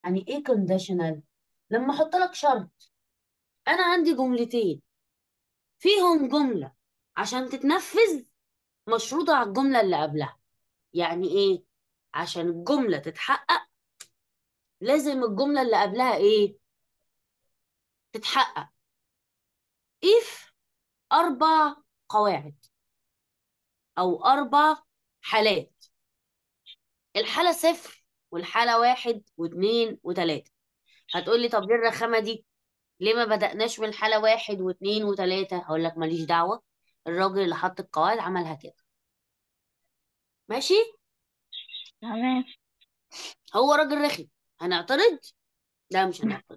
يعني ايه كونديشنال لما احط لك شرط انا عندي جملتين فيهم جملة عشان تتنفذ مشروطة على الجملة اللي قبلها يعني ايه عشان الجملة تتحقق لازم الجملة اللي قبلها ايه تتحقق if اربع قواعد او اربع حالات الحالة صفر والحالة واحد واثنين وثلاثة هتقولي طب ليه الرخامة دي ليه ما بدأناش من الحالة واحد واثنين وثلاثة هقول لك ماليش دعوة الراجل اللي حط القواعد عملها كده ماشي تمام هو راجل رخم هنعترض لا مش هنعترض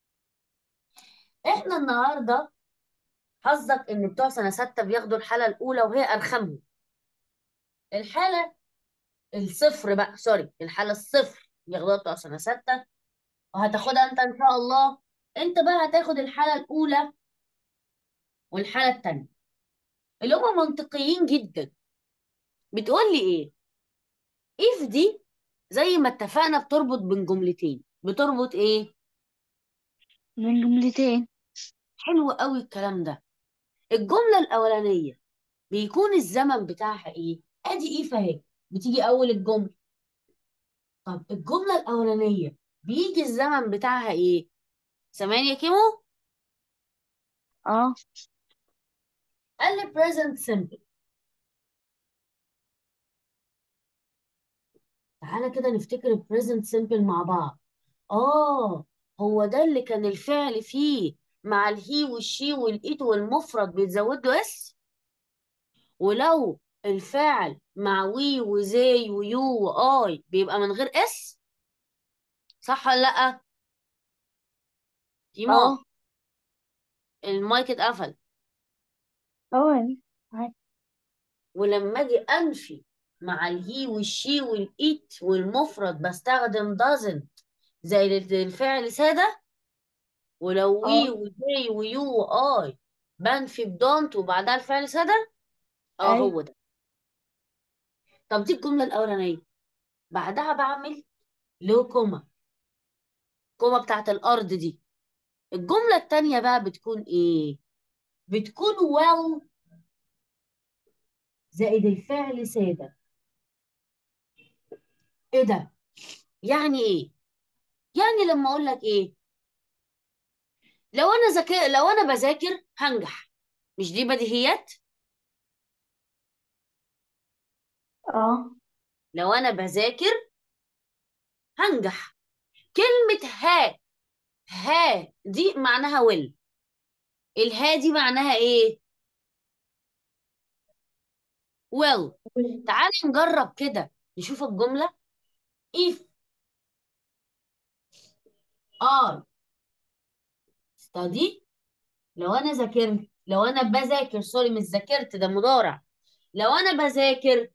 احنا النهارده حظك ان بتوع سنه سته بياخدوا الحاله الاولى وهي ارخمهم الحاله الصفر بقى سوري الحاله الصفر بياخدوها بتوع سنه سته وهتاخدها انت ان شاء الله انت بقى هتاخد الحاله الاولى والحاله الثانيه اللي هم منطقيين جدا بتقول لي ايه اف دي زي ما اتفقنا بتربط بين جملتين بتربط ايه من جملتين حلو قوي الكلام ده الجمله الاولانيه بيكون الزمن بتاعها ايه ادي ايه فاهي بتيجي اول الجمله طب الجمله الاولانيه بيجي الزمن بتاعها ايه سامعني يا كيمو اه قال لي present simple تعالى كده نفتكر ال present simple مع بعض اه هو ده اللي كان الفعل فيه مع الهي والشي والايت والمفرد بيتزود له اس ولو الفعل مع وي وزي ويو واي بيبقى من غير اس صح ولا لا كيمو اه المايك اتقفل اه عادي. ولما اجي انفي مع الهي والشي والايت والمفرد بستخدم doesn't زي الفعل سادة ولو وي اه وزي ويو واي بنفي بدونت وبعدها الفعل سادة اه ايوه هو ده طب دي الجملة الأولانية بعدها بعمل له كوما كوما بتاعت الأرض دي الجملة التانية بقى بتكون إيه؟ بتكون well زائد الفعل سادة إيه ده؟ يعني إيه؟ يعني لما أقول لك إيه؟ لو أنا ذاكر لو أنا بذاكر هنجح مش دي بديهيات؟ اه لو أنا بذاكر هنجح كلمة ها ها دي معناها will الها دي معناها إيه؟ well تعالي نجرب كده نشوف الجملة if I study لو انا ذاكرت لو انا بذاكر سوري مش ذاكرت ده مضارع لو انا بذاكر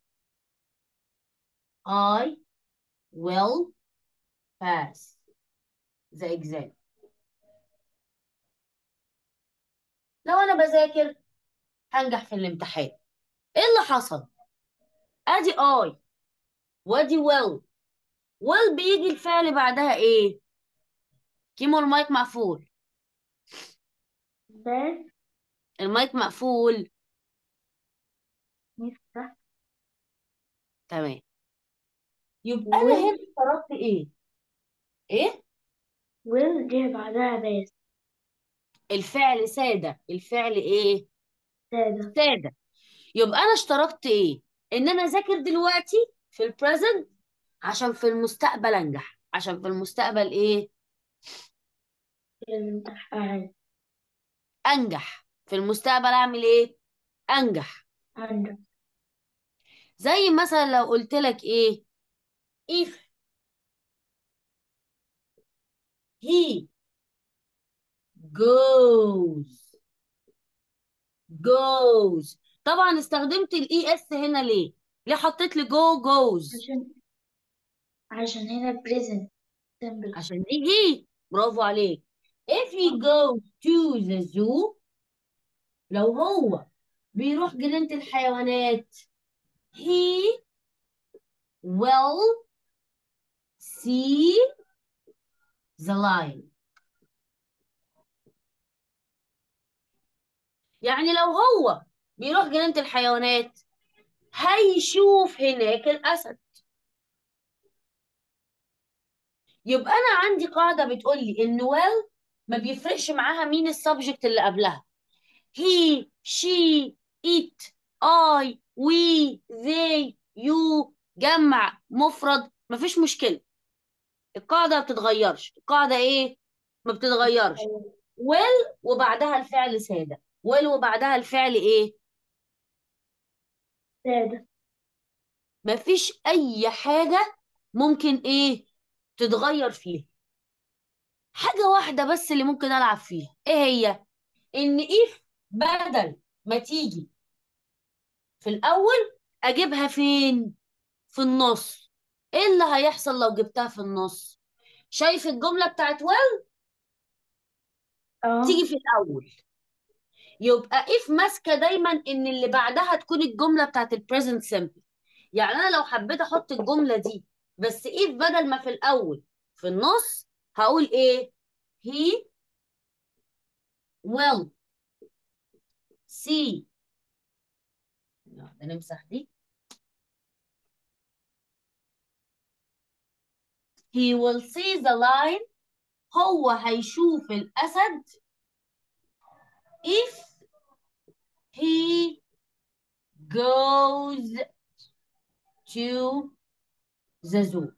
I will pass the exam لو انا بذاكر هنجح في الامتحان ايه اللي حصل ادي I وادي will will بيجي الفعل بعدها ايه كيمو المايك مقفول بس المايك مقفول نفتح تمام يبقى انا will هنا افترضت ايه ايه will جه بعدها بس الفعل سادة الفعل ايه سادة سادة يبقى انا اشترطت ايه ان انا اذاكر دلوقتي في البريزنت عشان في المستقبل انجح عشان في المستقبل ايه الامتحان انجح في المستقبل اعمل ايه انجح عندك زي مثلا لو قلت لك ايه if he goes goes طبعا استخدمت الاي اس هنا ليه ليه حطيت لي جو جوز عشان عشان هنا present simple عشان دي هي برافو عليك if he goes to the zoo لو هو بيروح جنينة الحيوانات he will see the line يعني لو هو بيروح جنينة الحيوانات هيشوف هناك الأسد يبقى أنا عندي قاعدة بتقول لي إن well ما بيفرقش معاها مين السبجكت اللي قبلها he she it I we they you جمع مفرد مفيش مشكلة القاعدة ما بتتغيرش القاعدة إيه؟ ما بتتغيرش will وبعدها الفعل سادة will وبعدها الفعل إيه؟ سادة مفيش أي حاجة ممكن إيه تتغير فيها حاجة واحدة بس اللي ممكن ألعب فيها إيه هي؟ إن إف بدل ما تيجي في الأول أجيبها فين؟ في النص إيه اللي هيحصل لو جبتها في النص؟ شايف الجملة بتاعت ويل اه تيجي في الأول يبقى إف ماسكة دايما إن اللي بعدها تكون الجملة بتاعت البريزنت سيمبل يعني أنا لو حبيت أحط الجملة دي بس إف بدل ما في الأول في النص هقول إيه؟ he will see واحدة نمسح دي he will see the lion هو هيشوف الأسد if he goes to the zoo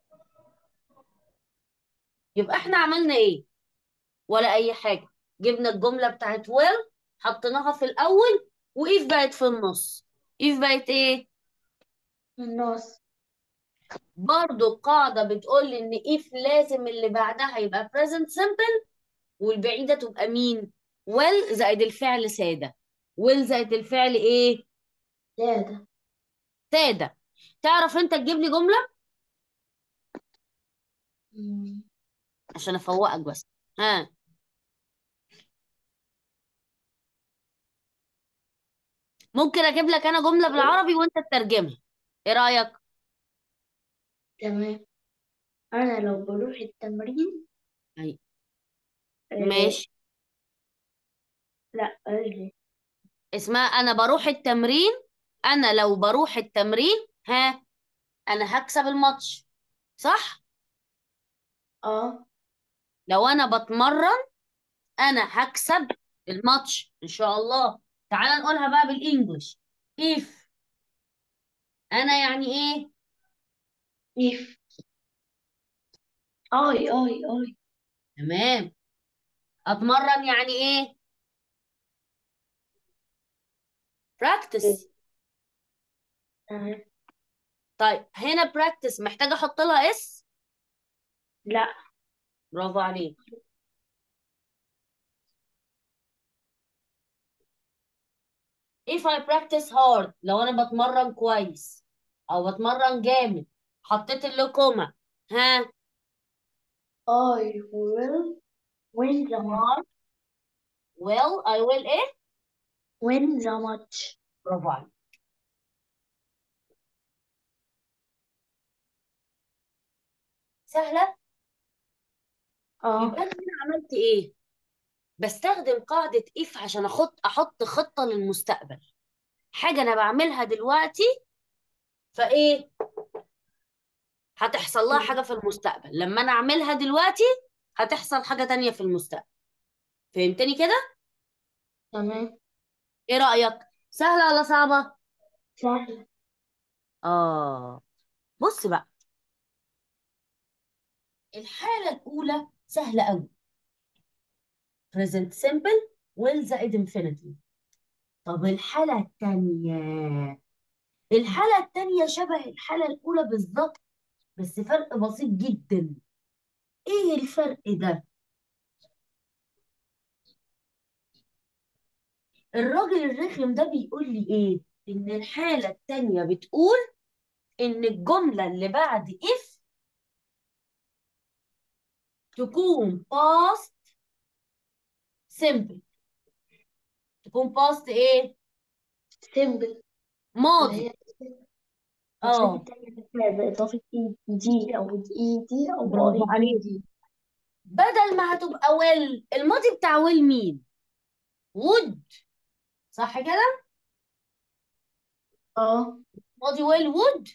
يبقى احنا عملنا ايه ولا اي حاجة جبنا الجملة بتاعت will حطيناها في الأول وإف بقت في النص إف بقت ايه في النص برضو القاعدة بتقول إن if لازم اللي بعدها يبقى present simple والبعيدة تبقى مين will زائد الفعل سادة will زائد الفعل ايه سادة سادة تعرف انت تجيب لي جملة مم. عشان افوقك بس ها ممكن اجيب لك انا جملة بالعربي وانت تترجمها ايه رأيك تمام أنا لو بروح التمرين أي. آه ماشي لا قصدي اسمها انا بروح التمرين انا لو بروح التمرين ها انا هكسب الماتش صح اه لو انا بتمرن انا هكسب الماتش ان شاء الله تعال نقولها بقى بالانجلش if انا يعني ايه if اي اي اي تمام اتمرن يعني ايه practice تمام طيب هنا practice محتاجة احط لها اس لا برافو عليك if I practice hard لو انا بتمرن كويس او بتمرن جامد حطيت اللي كوما ها I will win the match I will I will ايه win the match برافو عليك سهلة اه يبقى انا هنا عملت ايه بستخدم قاعدة if عشان احط احط خطة للمستقبل حاجة انا بعملها دلوقتي فايه هتحصل لها حاجة في المستقبل لما انا اعملها دلوقتي هتحصل حاجة تانية في المستقبل فهمتني كده تمام ايه رأيك سهلة ولا صعبة سهل اه بص بقى الحالة الأولى سهلة أوي present simple will زائد infinitive طب الحالة التانية الحالة التانية شبه الحالة الأولى بالظبط بس فرق بسيط جدا ايه الفرق ده الراجل الرخم ده بيقول لي ايه ان الحالة التانية بتقول ان الجملة اللي بعد if تكون past simple تكون past ايه simple ماضي اللي هي اه التانية بإضافة إي دي أو إي دي أو برافو أي دي عليك دي بدل ما هتبقى will الماضي بتاع will مين would صح كده اه ماضي will would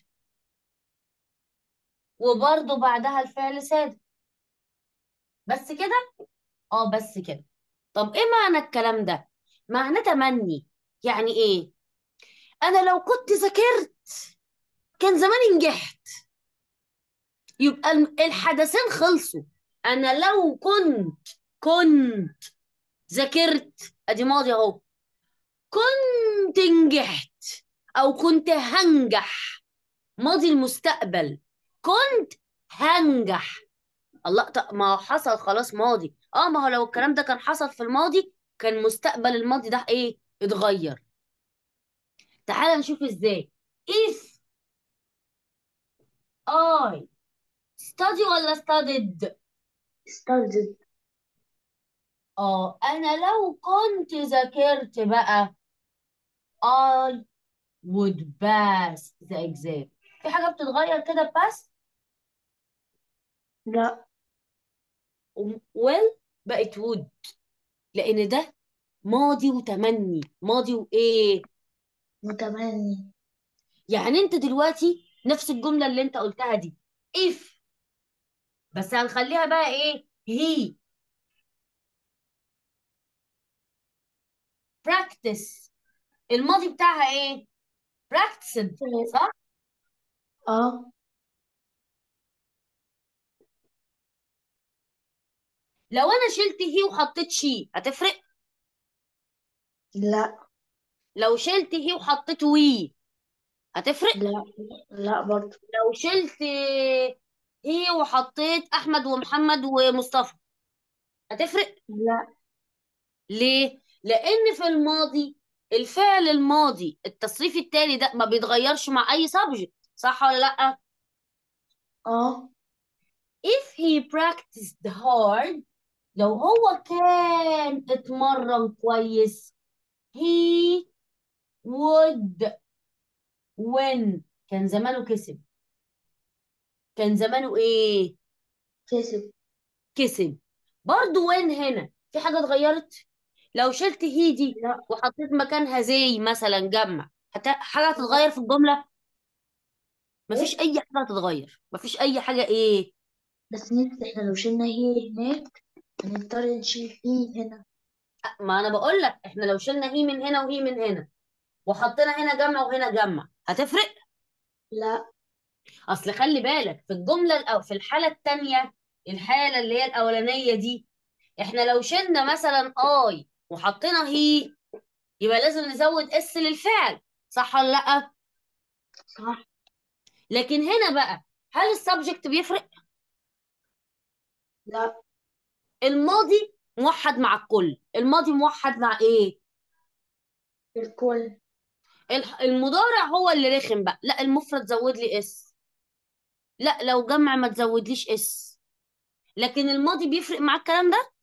وبرضه بعدها الفعل ساد بس كده اه بس كده طب ايه معنى الكلام ده معناه تمني يعني ايه انا لو كنت ذاكرت كان زماني نجحت يبقى الم- الحدثين خلصوا انا لو كنت كنت ذاكرت ادي ماضي اهو كنت نجحت او كنت هنجح ماضي المستقبل كنت هنجح الله طب ما هو حصل خلاص ماضي اه ما هو لو الكلام ده كان حصل في الماضي كان مستقبل الماضي ده ايه اتغير تعال نشوف ازاي if I study ولا studied studied اه انا لو كنت ذاكرت بقى I would pass the exam في حاجة بتتغير كده pass لا well بقت would لأن ده ماضي وتمني ماضي وإيه متمني يعني أنت دلوقتي نفس الجملة اللي أنت قلتها دي if بس هنخليها بقى إيه he practice الماضي بتاعها إيه practiced صح اه لو أنا شلت هي وحطيت شي هتفرق لا لو شلت هي وحطيت وي هتفرق لا لا برضه لو شلت هي وحطيت احمد ومحمد ومصطفى هتفرق لا ليه لان في الماضي الفعل الماضي التصريف التالي ده ما بيتغيرش مع اي سبجكت صح ولا لا اه if he practiced hard لو هو كان اتمرن كويس he would win كان زمانه كسب كان زمانه ايه كسب كسب برضو وين هنا في حاجة اتغيرت لو شلت هي دي لا وحطيت مكانها زي مثلا جمع هت... حاجة هتتغير في الجملة مفيش ايه أي حاجة هتتغير مفيش أي حاجة إيه بس نفس احنا لو شلنا هي هناك هنضطر نشيل هي هنا ما أنا بقول لك إحنا لو شلنا هي من هنا وهي من هنا وحطينا هنا جمع وهنا جمع هتفرق لا أصل خلي بالك في الجملة الأو في الحالة التانية الحالة اللي هي الأولانية دي إحنا لو شلنا مثلا آي وحطينا هي يبقى لازم نزود اس للفعل صح ولا لأ صح لكن هنا بقى هل السبجكت بيفرق لا الماضي موحد مع الكل الماضي موحد مع ايه الكل الح- المضارع هو اللي رخم بقى لا المفرد زود لي اس لا لو جمع ما تزودليش اس لكن الماضي بيفرق معاه الكلام ده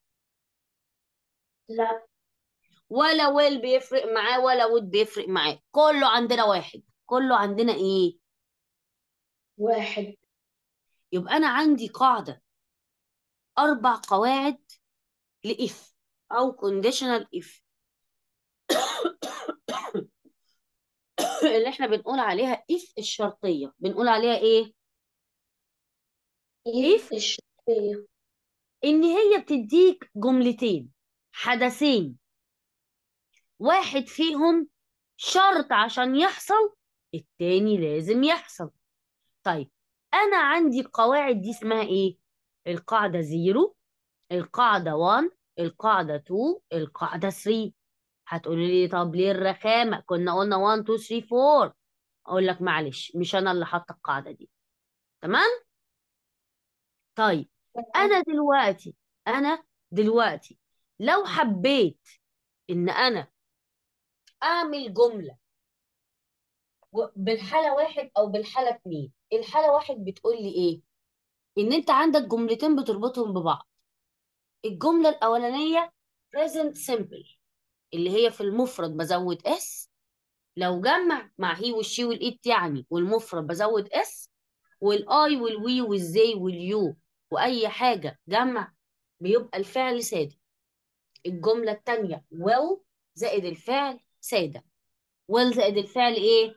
لا ولا ويل بيفرق معاه ولا وود بيفرق معاه كله عندنا واحد كله عندنا ايه واحد يبقى انا عندي قاعدة اربع قواعد لإف او conditional if اللي احنا بنقول عليها if الشرطية بنقول عليها ايه ايه if الشرطية ان هي بتديك جملتين حدثين واحد فيهم شرط عشان يحصل التاني لازم يحصل طيب انا عندي القواعد دي اسمها ايه القاعدة زيرو القاعدة 1 القاعدة 2 القاعدة 3 هتقولي لي طب ليه الرخامة كنا قلنا 1 2 3 4 اقول لك معلش مش انا اللي حاطه القاعدة دي تمام طيب انا دلوقتي انا دلوقتي لو حبيت ان انا اعمل جملة و- بالحالة واحد او بالحالة اتنين الحالة واحد بتقول لي ايه ان انت عندك جملتين بتربطهم ببعض الجملة الاولانية present simple اللي هي في المفرد بزود اس لو جمع مع هي والشي والإت يعني والمفرد بزود اس والاي والوي والزي واليو واي حاجة جمع بيبقى الفعل سادة الجملة التانية will زائد الفعل سادة will زائد الفعل ايه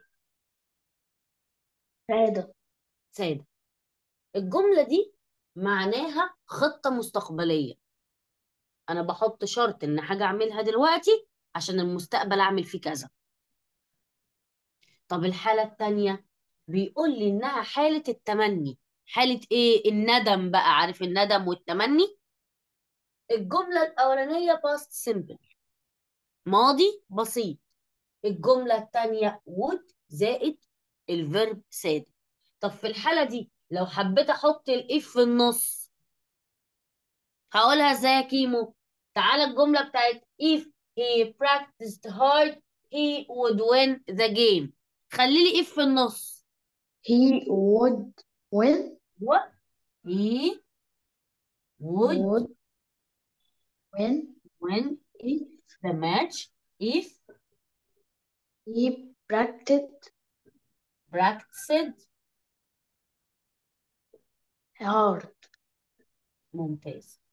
سادة سادة الجملة دي معناها خطة مستقبلية أنا بحط شرط إن حاجة أعملها دلوقتي عشان المستقبل أعمل فيه كذا طب الحالة التانية بيقول لي إنها حالة التمني حالة إيه الندم بقى عارف الندم والتمني الجملة الأولانية past simple ماضي بسيط الجملة التانية would زائد الفيرب سادة طب في الحالة دي لو حبيت أحط الإف في النص هقولها ازاي يا كيمو تعالى الجملة بتاعت if he practiced hard he would win the game خلي لي if في النص he would win what he would would win win if the match if he practiced practiced hard ممتاز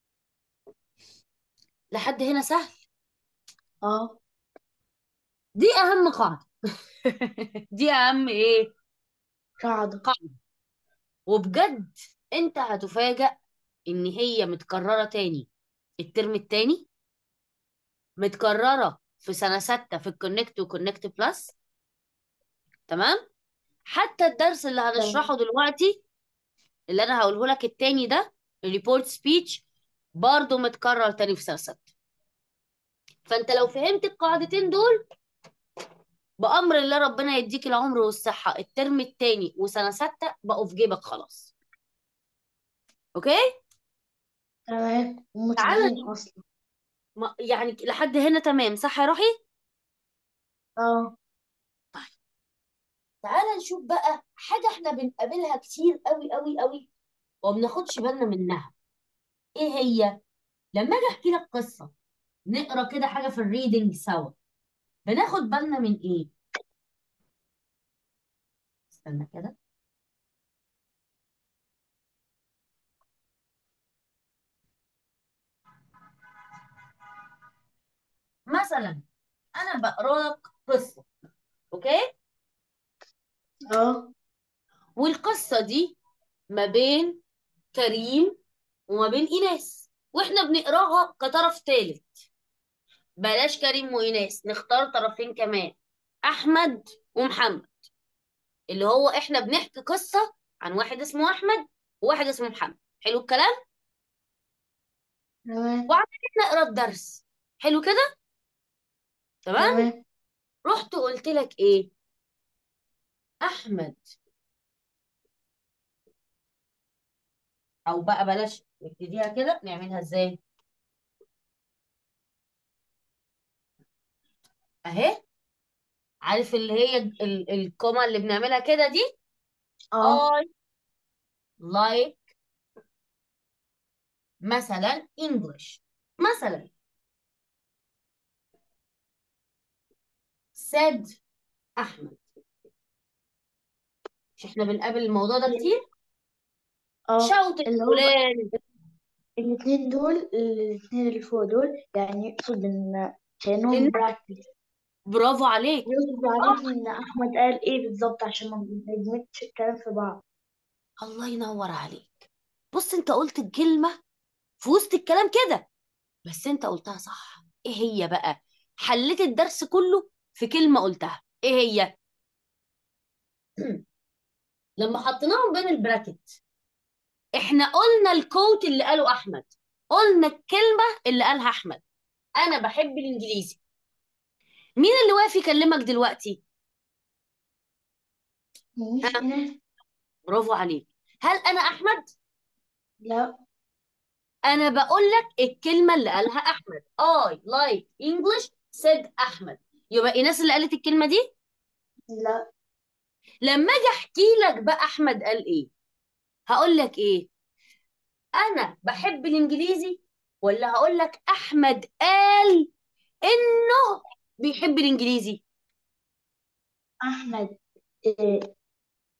لحد هنا سهل اه دي أهم قاعدة دي أهم إيه قاعدة قاعدة وبجد أنت هتفاجأ إن هي متكررة تاني الترم التاني متكررة في سنة ستة في الكونكت وكونكت بلس تمام حتى الدرس اللي هنشرحه دلوقتي اللي أنا هقوله لك التاني ده الريبورت سبيتش برضه متكرر تاني في سنة ستة فأنت لو فهمت القاعدتين دول بأمر الله ربنا يديك العمر والصحة الترم التاني وسنة ستة بقوا في جيبك خلاص أوكي؟ تمام تعالى ومتفقين اصلا ما- يعني لحد هنا تمام صح يا روحي؟ اه تعالى نشوف بقى حاجة احنا بنقابلها كتير قوي قوي قوي ومبناخدش بالنا منها ايه هي؟ لما اجي احكي لك قصة نقرا كده حاجة في الريدنج سوا بناخد بالنا من ايه؟ استنى كده مثلا انا بقرا لك قصة اوكي؟ اه والقصة دي ما بين كريم وما بين إيناس واحنا بنقراها كطرف ثالث بلاش كريم وإيناس نختار طرفين كمان أحمد ومحمد اللي هو احنا بنحكي قصة عن واحد اسمه أحمد وواحد اسمه محمد حلو الكلام تمام وعمالين نقرا الدرس حلو كده تمام تمام رحت قلت لك ايه أحمد او بقى بلاش نبتديها كده نعملها ازاي اهي عارف اللي هي ال- الكومة اللي بنعملها كده دي اه I like مثلا English مثلا said أحمد مش احنا بنقابل الموضوع ده كتير اه شوت اللي هو فلان الاتنين دول الاتنين اللي فوق دول يعني يقصد ان كانهم إن براكتس برافو عليك يقصد اه يعرفني ان احمد قال ايه بالظبط عشان ما نجمدش الكلام في بعض الله ينور عليك بص انت قلت الكلمة في وسط الكلام كده بس انت قلتها صح ايه هي بقى حليت الدرس كله في كلمة قلتها ايه هي لما حطيناهم بين البراكت احنا قلنا الكوت اللي قاله احمد قلنا الكلمة اللي قالها احمد انا بحب الانجليزي مين اللي واقف يكلمك دلوقتي مش ها هنا برافو عليك هل انا احمد لا انا بقول لك الكلمة اللي قالها احمد I like English said احمد يبقى ايناس اللي قالت الكلمة دي لا لما اجي احكي لك بقى احمد قال ايه هقول لك ايه انا بحب الانجليزي ولا هقول لك احمد قال انه بيحب الانجليزي احمد إيه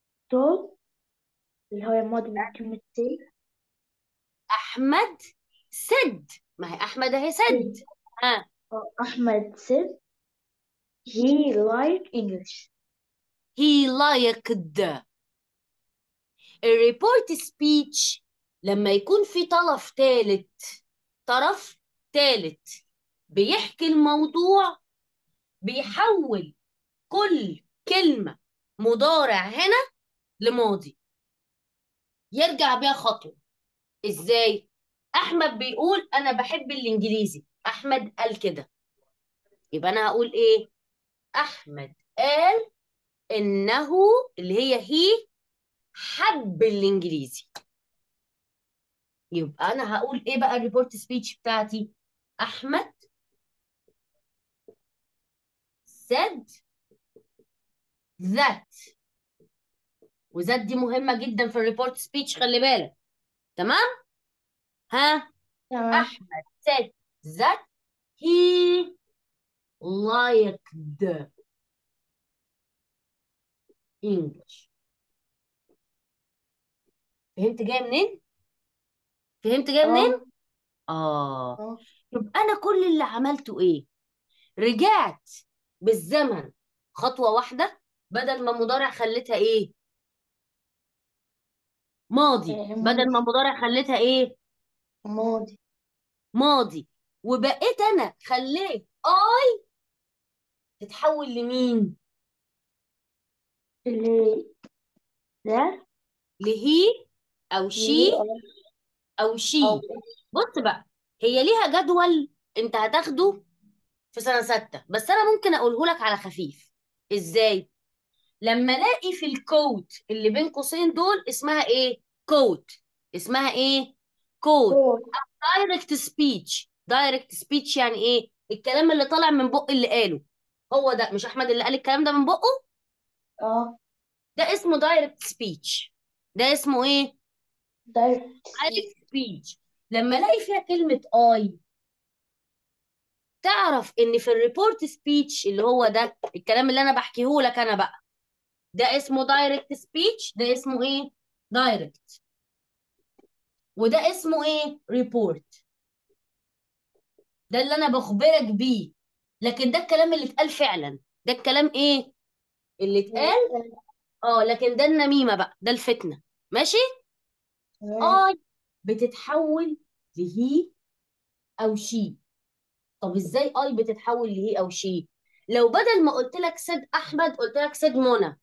تو اللي هو الماضي من كلمة سي احمد said ما هي احمد اهي said ها أحمد said he like English he liked الريبورت سبيتش لما يكون في طرف ثالث طرف ثالث بيحكي الموضوع بيحول كل كلمة مضارع هنا لماضي يرجع بيها خطوة ازاي احمد بيقول انا بحب الانجليزي احمد قال كده يبقى انا هقول ايه احمد قال انه اللي هي هي حب الانجليزي يبقى انا هقول ايه بقى الريبورت سبيتش بتاعتي احمد said that وذات دي مهمة جدا في الريبورت سبيتش خلي بالك تمام ها تمام احمد said that he liked English فهمت جاي منين فهمت جاي منين اه اه اه يبقى انا كل اللي عملته ايه رجعت بالزمن خطوة واحدة بدل ما مضارع خليتها ايه ماضي آه، بدل ما مضارع خليتها ايه ماضي ماضي وبقيت انا خليت اي تتحول لمين اللي ده لهي او شي اللي او شي أو بص بقى هي ليها جدول انت هتاخده في سنة ستة بس انا ممكن اقوله لك على خفيف ازاي لما الاقي في الكوت اللي بين قوسين دول اسمها ايه كوت اسمها ايه كوت كود دايركت سبيتش دايركت سبيتش يعني ايه الكلام اللي طالع من بق اللي قاله هو ده مش احمد اللي قال الكلام ده من بقه اه ده اسمه دايركت سبيتش ده اسمه ايه دايركت دايركت سبيتش لما الاقي فيها كلمة اي تعرف ان في الريبورت سبيتش اللي هو ده الكلام اللي انا بحكيه لك انا بقى ده اسمه دايركت سبيتش ده اسمه ايه دايركت وده اسمه ايه ريبورت ده اللي انا بخبرك بيه لكن ده الكلام اللي اتقال فعلا ده الكلام ايه اللي اتقال اه لكن ده النميمة بقى ده الفتنة ماشي تمام اي بتتحول لهي او شي طب ازاي اي بتتحول لهي او شي لو بدل ما قلت لك سيد احمد قلت لك سيد منى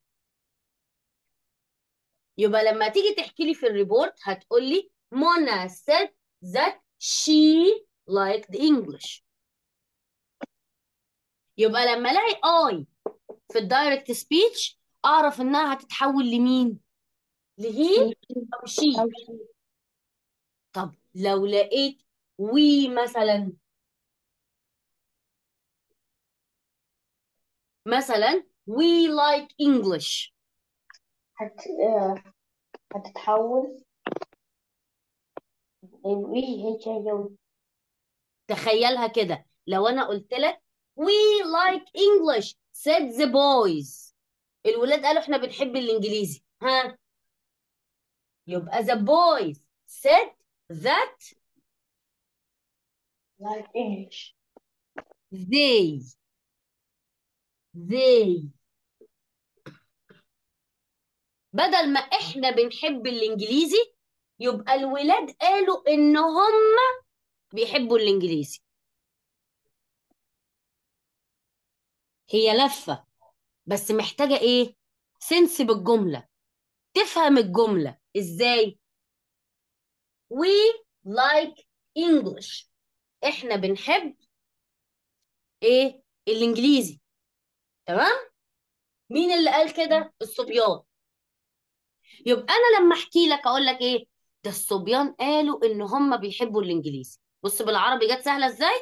يبقى لما تيجي تحكي لي في الريبورت هتقول لي منى said that she liked English يبقى لما الاقي اي في الدايركت سبيتش اعرف انها هتتحول لمين لهي او شي أو شيء طب لو لقيت وي مثلا مثلا we like English هت... آه، هتتحول وي هيك هي تخيلها كده لو انا قلت لك we like English said the boys الولاد قالوا احنا بنحب الانجليزي ها يبقى the boys said that like English they they بدل ما احنا بنحب الانجليزي يبقى الولاد قالوا ان هم بيحبوا الانجليزي هي لفة بس محتاجة ايه سنس بالجملة تفهم الجملة ازاي we like English احنا بنحب ايه الانجليزي تمام مين اللي قال كده الصبيان يبقى انا لما احكي لك اقول لك ايه ده الصبيان قالوا ان هم بيحبوا الانجليزي بص بالعربي جت سهله ازاي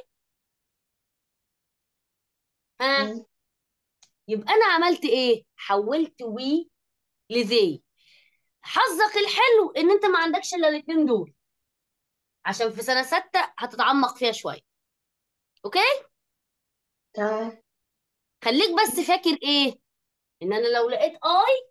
ها مم. يبقى انا عملت ايه حولت وي لذي حظك الحلو ان انت ما عندكش الا الاثنين دول عشان في سنه سته هتتعمق فيها شويه اوكي تمام خليك بس فاكر ايه ان انا لو لقيت اي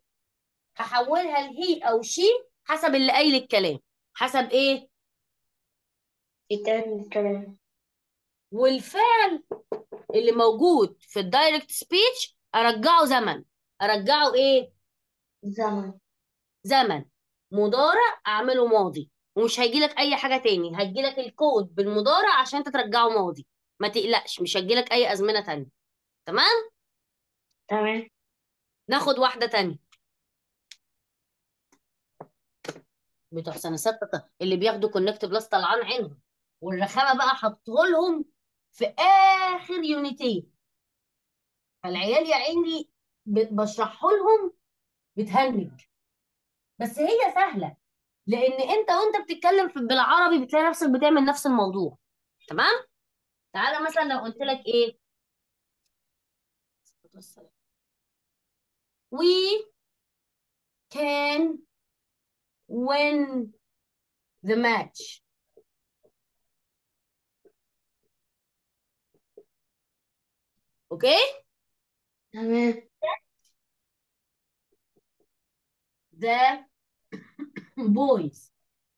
هحولها لهي او شي حسب اللي قايل الكلام حسب ايه يتقال الكلام والفعل اللي موجود في الدايركت سبيتش ارجعه زمن ارجعه ايه زمن زمن مضارع اعمله ماضي ومش هيجيلك اي حاجه تاني هيجيلك الكود بالمضارع عشان انت ترجعه ماضي ما تقلقش مش هيجيلك اي ازمنه تانية تمام تمام ناخد واحده تانية بتوع سنه سته اللي بياخدوا كونكت بلس طلعان عينهم والرخامه بقى حطه لهم في اخر يونيتين فالعيال يا عيني ب- بشرحه لهم بتهنج بس هي سهله لان انت وانت بتتكلم في بالعربي بتلاقي نفسك بتعمل نفس الموضوع تمام تعالى مثلا لو قلت لك ايه we can win the match اوكي تمام the boys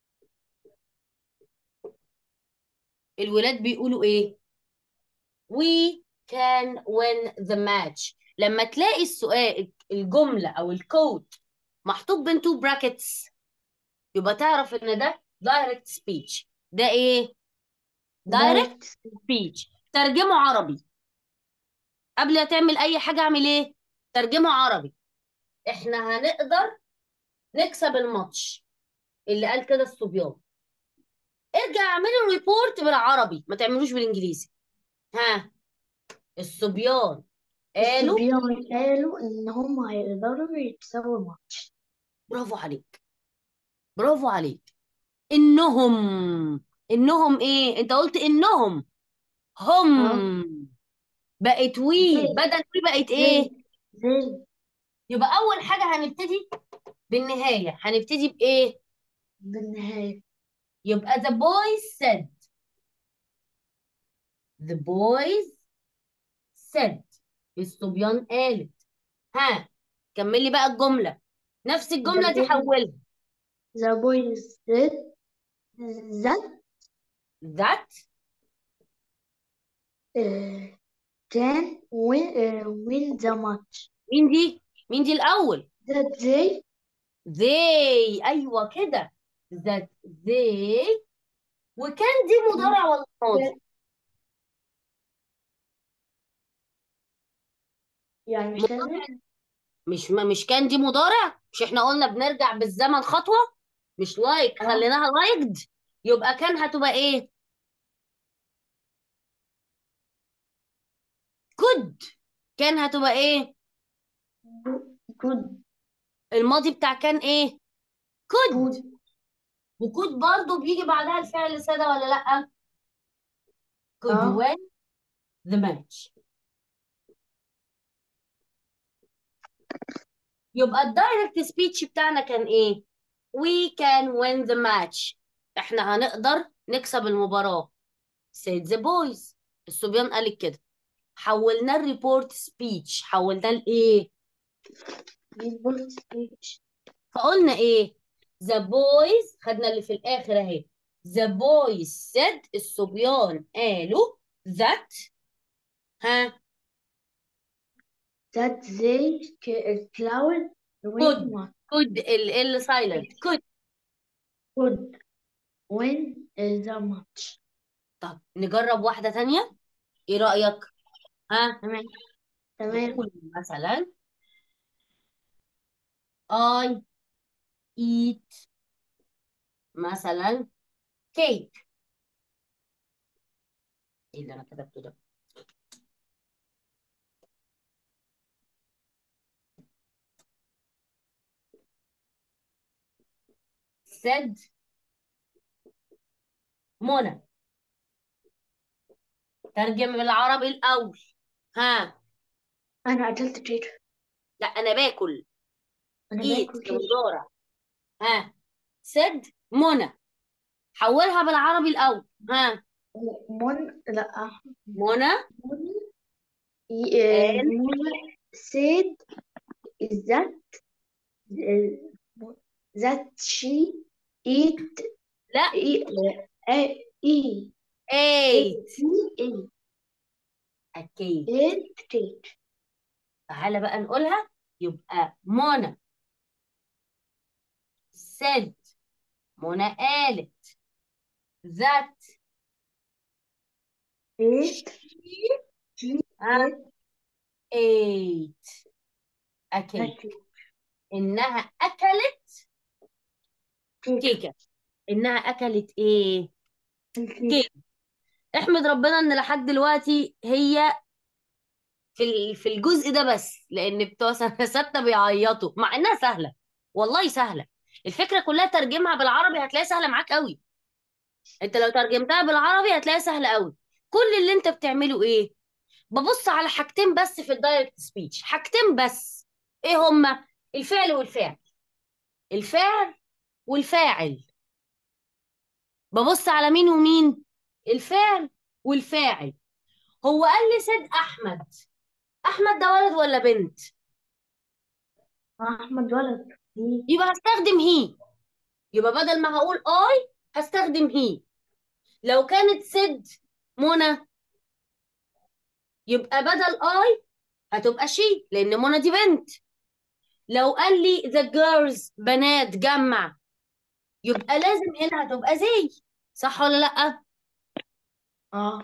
الولاد بيقولوا ايه we can win the match لما تلاقي السؤال الجملة او الكود محطوط بين تو brackets يبقى تعرف ان ده direct speech ده ايه direct دايركت speech ترجمه عربي قبل ما تعمل اي حاجة اعمل ايه ترجمه عربي احنا هنقدر نكسب الماتش اللي قال كده الصبيان ارجع اعملوا ريبورت بالعربي ما تعملوش بالانجليزي ها الصبيان قالوا الصبيان قالوا إن هم هيقدروا يكسبوا الماتش برافو عليك برافو عليك انهم انهم ايه انت قلت انهم اه هم بقت وي زي بدل وي بقت ايه زي زي يبقى اول حاجة هنبتدي بالنهاية هنبتدي بايه بالنهاية يبقى the boys said the boys said الصبيان قالت ها كملي بقى الجملة نفس the الجملة دي boys حولها the boys said that that uh, can win uh, win the match مين دي مين دي الأول that they they أيوة كده that they وكان دي مضارع ولا ماضي يعني مش مضارع لازم مش ما مش كان دي مضارع مش احنا قلنا بنرجع بالزمن خطوة مش لايك اه خليناها لايكد يبقى كان هتبقى ايه could كان هتبقى ايه good الماضي بتاع كان ايه could good وكود برضو بيجي بعدها الفعل سادة ولا لأ could اه win the match يبقى الدايركت سبيتش بتاعنا كان ايه we can win the match احنا هنقدر نكسب المباراة said the boys الصبيان قالت كده حولنا الريبورت سبيتش حولناه لايه report speech فقلنا ايه the boys خدنا اللي في الاخر اهي the boys said الصبيان قالوا that ها that they c- cloud win could match could ال ال silent could could win the match طب نجرب واحدة تانية ايه رأيك ها تمام تمام نقول مثلا I eat مثلا cake ايه اللي انا كتبته ده said منى ترجم بالعربي الأول ها انا اكلت كيك لا أنا باكل انا eat باكل كيك كمضارع ها said منى حولها بالعربي الأول ها من لا منى من ي- آه، قال من said that uh, that she eat لا eat, uh, E eight E أكيد eight eight تعالى بقى نقولها يبقى منى said منى قالت that eight she ها ate أكيد eight إنها أكلت كيكة إنها أكلت إيه؟ كيك احمد ربنا إن لحد دلوقتي هي في ال- في الجزء ده بس لأن بتوع سنة ستة بيعيطوا مع إنها سهلة والله سهلة الفكرة كلها ترجمها بالعربي هتلاقيها سهلة معاك قوي انت لو ترجمتها بالعربي هتلاقيها سهلة قوي كل اللي انت بتعمله ايه ببص على حاجتين بس في الدايركت سبيتش حاجتين بس ايه هما الفعل والفعل الفعل والفاعل ببص على مين ومين الفعل والفاعل هو قال لي سيد احمد احمد ده ولد ولا بنت أحمد ولد هي يبقى هستخدم هي يبقى بدل ما هقول اي هستخدم هي لو كانت سيد منى يبقى بدل اي هتبقى شي لان منى دي بنت لو قال لي the girls بنات جمع يبقى لازم هنا هتبقى زي صح ولا لا اه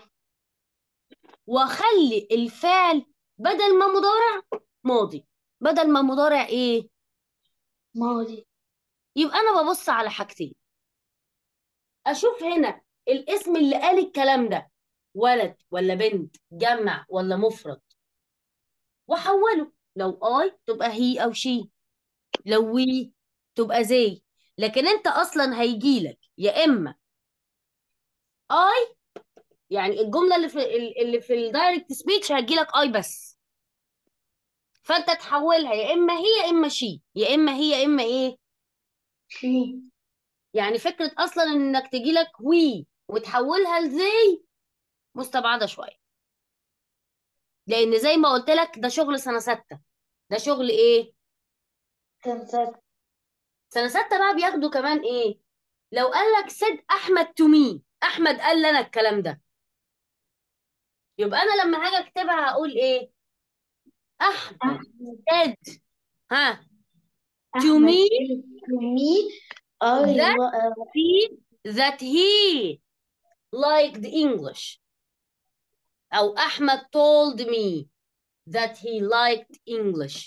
واخلي الفعل بدل ما مضارع ماضي بدل ما مضارع ايه ماضي يبقى انا ببص على حاجتين اشوف هنا الاسم اللي قال الكلام ده ولد ولا بنت جمع ولا مفرد واحوله لو اي تبقى هي او شي لو وي تبقى زي لكن انت اصلا هيجيلك يا اما اي يعني الجمله اللي في اللي في الدايركت سبيتش هتجيلك اي بس فانت تحولها يا اما هي يا اما شي يا اما هي يا اما ايه شي يعني فكره اصلا انك تجيلك وي وتحولها لزي مستبعده شويه لان زي ما قلت لك ده شغل سنه سته ده شغل ايه خمسة سنه سته بقى بياخدوا كمان ايه لو قال لك سيد احمد تو مي احمد قال لنا الكلام ده يبقى انا لما هاجي اكتبها هقول ايه احمد أحمد said ها to أحمد me to me I that wa- he that he liked English أو أحمد told me that he liked English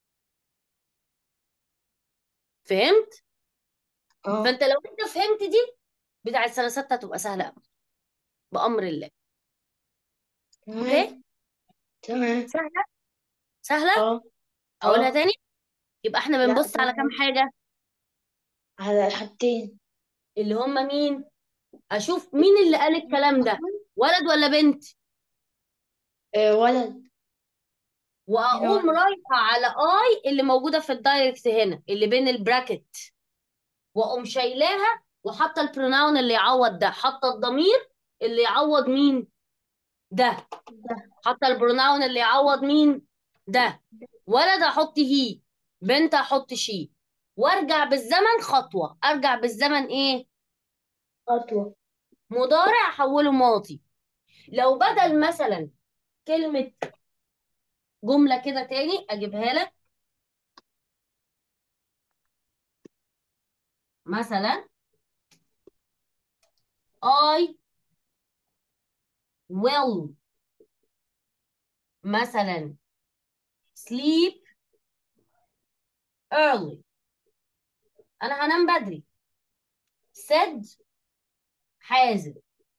فهمت؟ اه فأنت لو أنت فهمت دي بتاعت سنة ستة هتبقى سهلة أوي بأمر الله أوكي؟ تمام تمام سهلة؟ سهلة؟ اه أقولها اه تاني؟ يبقى إحنا لا بنبص على كام تمام حاجة على الحاجتين اللي هم مين؟ أشوف مين اللي قال الكلام ده ولد ولا بنت؟ آه ولد هنا وأقوم ولد رايحة على آي اللي موجودة في الدايركت هنا اللي بين البراكت واقوم شايلاها وحاطه البروناون اللي يعوض ده حاطه الضمير اللي يعوض مين ده ده حاطه البروناون اللي يعوض مين ده ولد احط هي بنت احط شي وارجع بالزمن خطوه ارجع بالزمن ايه خطوة مضارع احوله ماضي لو بدل مثلا كلمه جمله كده تاني اجيبها لك مثلا I will مثلا sleep early انا هنام بدري said حازم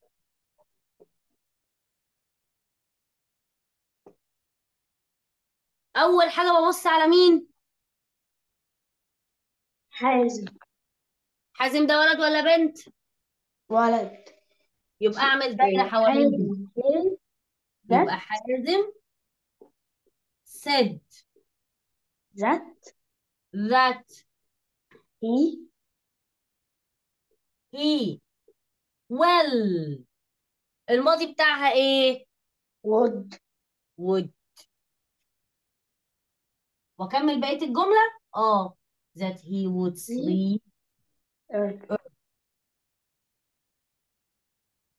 اول حاجه ببص على مين حازم حازم ده ولد ولا بنت ولد يبقى اعمل دايره آه، حواليهم حازم يبقى ذات حازم said ذات that هي he will الماضي بتاعها ايه would would واكمل بقيه الجمله اه that he would he sleep earth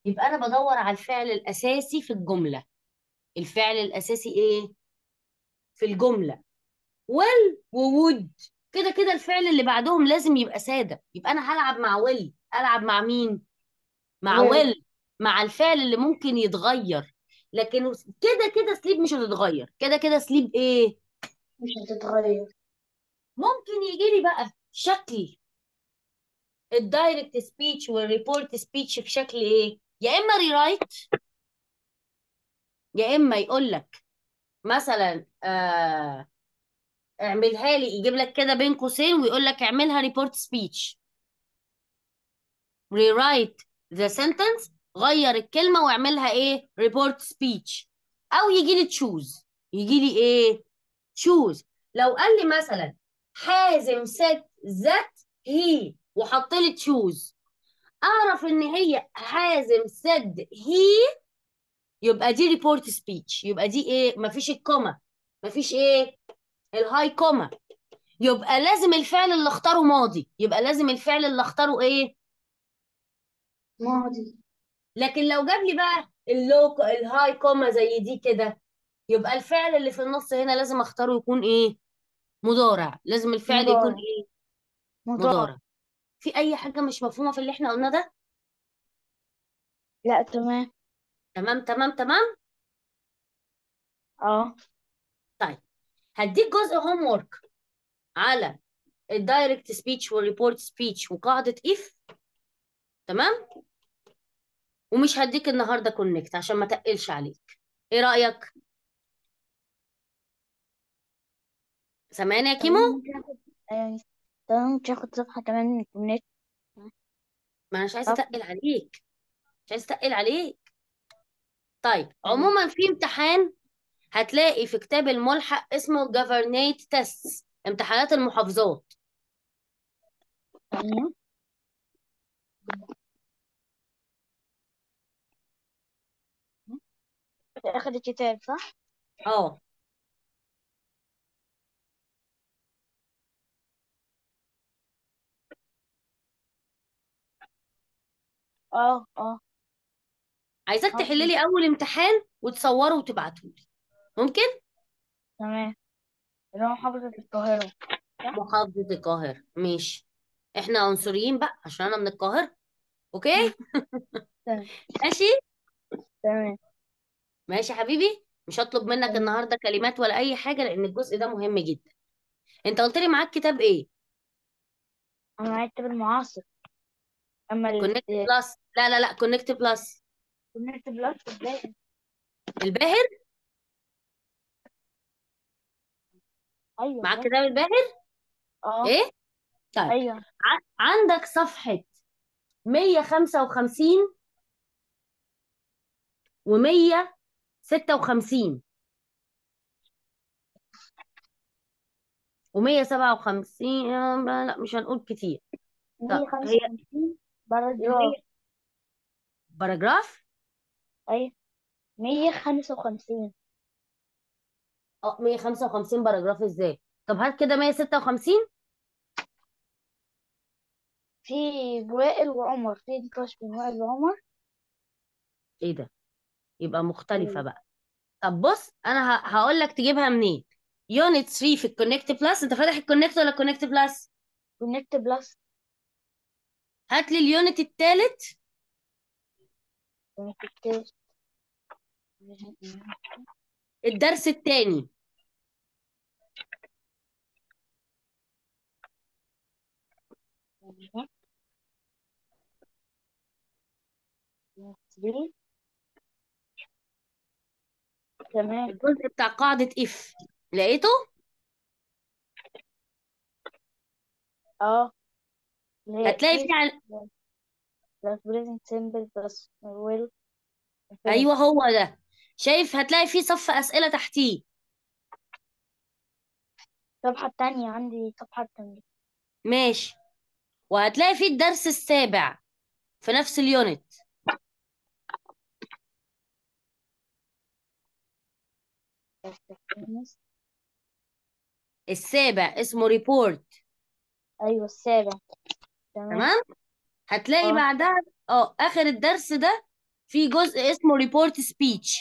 يبقى انا بدور على الفعل الاساسي في الجمله الفعل الاساسي ايه في الجمله will وwould كده كده الفعل اللي بعدهم لازم يبقى ساده يبقى انا هلعب مع will العب مع مين مع will will مع الفعل اللي ممكن يتغير لكن كده كده سليب مش هتتغير كده كده سليب ايه مش هتتغير ممكن يجي لي بقى شكل الدايركت سبيتش والريبورت سبيتش في شكل ايه يا اما ريرايت يا اما يقول لك مثلا آه اعملها لي يجيب لك كده بين قوسين ويقول لك اعملها ريبورت سبيتش rewrite the sentence غير الكلمة واعملها ايه report speech او يجي لي تشوز يجي لي ايه تشوز لو قال لي مثلا حازم said that he وحط لي تشوز اعرف ان هي حازم said he يبقى دي ريبورت سبيتش يبقى دي ايه مفيش الكوما مفيش ايه الهاي كوما يبقى لازم الفعل اللي اختاره ماضي يبقى لازم الفعل اللي اختاره ايه ماضي لكن لو جاب لي بقى اللو الهاي كوما زي دي كده يبقى الفعل اللي في النص هنا لازم اختاره يكون ايه مضارع لازم الفعل يكون مضارع ايه مضارع مضارع في اي حاجة مش مفهومة في اللي احنا قلناه ده لا تمام تمام تمام تمام اه طيب هديك جزء هوم ورك على الدايركت سبيتش والريبورت سبيتش وقاعدة اف تمام ومش هديك النهارده كونكت عشان ما تقلش عليك ايه رأيك سامعني يا طب كيمو ممكن اخد يعني طب ممكن اخد صفحة كمان من الكونكت ما انا مش عايزه صفحة اتقل عليك مش عايزه اتقل عليك طيب تمام عموما في امتحان هتلاقي في كتاب الملحق اسمه governate tests امتحانات المحافظات تمام في اخر الكتاب صح؟ اه اه اه عايزاك اه تحل لي اول امتحان وتصوره وتبعته لي ممكن تمام اللي هو محافظة القاهرة صح؟ محافظة القاهرة ماشي احنا عنصريين بقى عشان انا من القاهرة اوكي مم. تمام ماشي تمام ماشي يا حبيبي مش هطلب منك تمام النهارده كلمات ولا اي حاجة لان الجزء ده مهم جدا انت قلت لي معاك كتاب ايه انا معايا الكتاب المعاصر اما كونكت بلس لا لا لا كونكت بلس الكونكت بلس ازاي الباهر ايوه معاك ده كتاب الباهر اه ايه طيب ايوه ع- عندك صفحة 155 و156 و157 لا مش هنقول كتير مية طب خمسة هي وخمسين باراجراف المية باراجراف ايوه مية خمسة وخمسين اه 155 باراجراف ازاي طب هات كده 156 في وائل وعمر في نقاش بين وائل وعمر ايه ده يبقى مختلفة بقى طب بص انا هقول لك تجيبها منين يونت 3 في الكونكت بلس انت فاتح الكونكت ولا الكونكت بلس كونكت بلس هات لي اليونت الثالث كونكت الدرس الثاني تمام الجزء بتاع قاعدة اف لقيته اه اللي هي هتلاقي if فيه عن... plus present simple plus will ايوه هو ده شايف هتلاقي فيه صف اسئلة تحتيه الصفحة التانية عندي الصفحة التانية ماشي وهتلاقي فيه الدرس السابع في نفس اليونت السابع اسمه ريبورت أيوة السابع تمام تمام هتلاقي اه بعدها اه اخر الدرس ده في جزء اسمه ريبورت سبيتش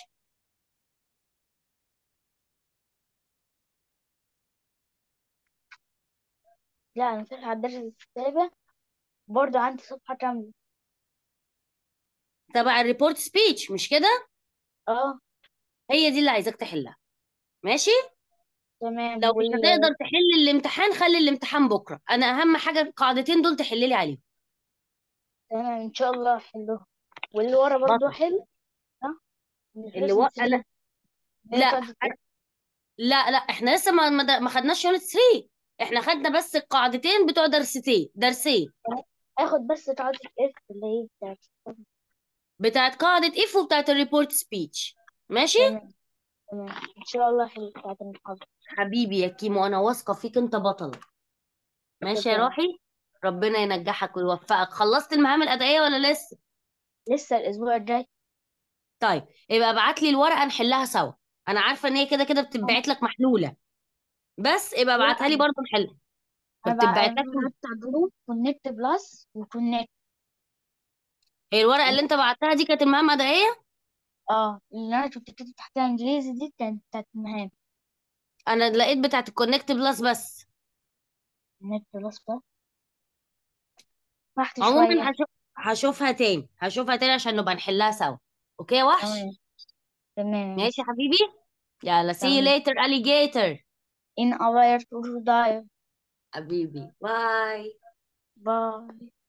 لا أنا فاتحة على الدرس السابع برضه عندي صفحة كاملة تبع الريبورت سبيتش مش كده اه هي دي اللي عايزاك تحلها ماشي تمام لو مش وال هتقدر تحل الامتحان خلي الامتحان بكره انا اهم حاجه القاعدتين دول تحلي لي عليهم تمام إن شاء الله أحله واللي ورا برضه بطل حلو ها اللي الرسم و... السريع لا اللي هي لا قاعدة لا لا احنا لسه ما ما ما خدناش يونت 3 احنا خدنا بس القاعدتين بتوع درستين درسين اخد بس قاعدة اف اللي هي بتاعت بتاعت قاعده اف وبتاعت الريبورت سبيتش ماشي تمام تمام ان شاء الله حلو بتاعت المحاضرة حبيبي يا كيمو انا واثقه فيك انت بطل ماشي يا تمام روحي ربنا ينجحك ويوفقك خلصت المهام الادائيه ولا لسه لسه الاسبوع الجاي طيب يبقى ابعت لي الورقه نحلها سوا انا عارفه ان هي كده كده بتتبعت لك محلوله بس ابقى ابعتها لي لا برضه نحلها ما انا بقى بتتبعت انا لك بعت على الجروب كونكت بلس وكونكت هي الورقه اللي انت بعتها دي كانت المهام ادائيه اه اللي انا كنت كاتب تحتها انجليزي دي كانت بتاعت المهام انا لقيت بتاعت الكونكت بلس بس كونكت بلس بقى رحت عموما شوية هشوف هشوفها تاني هشوفها تاني عشان نبقى نحلها سوا اوكي يا وحش تمام تمام ماشي ماشي يا حبيبي يلا see you تمام later alligator in a wire to die حبيبي باي باي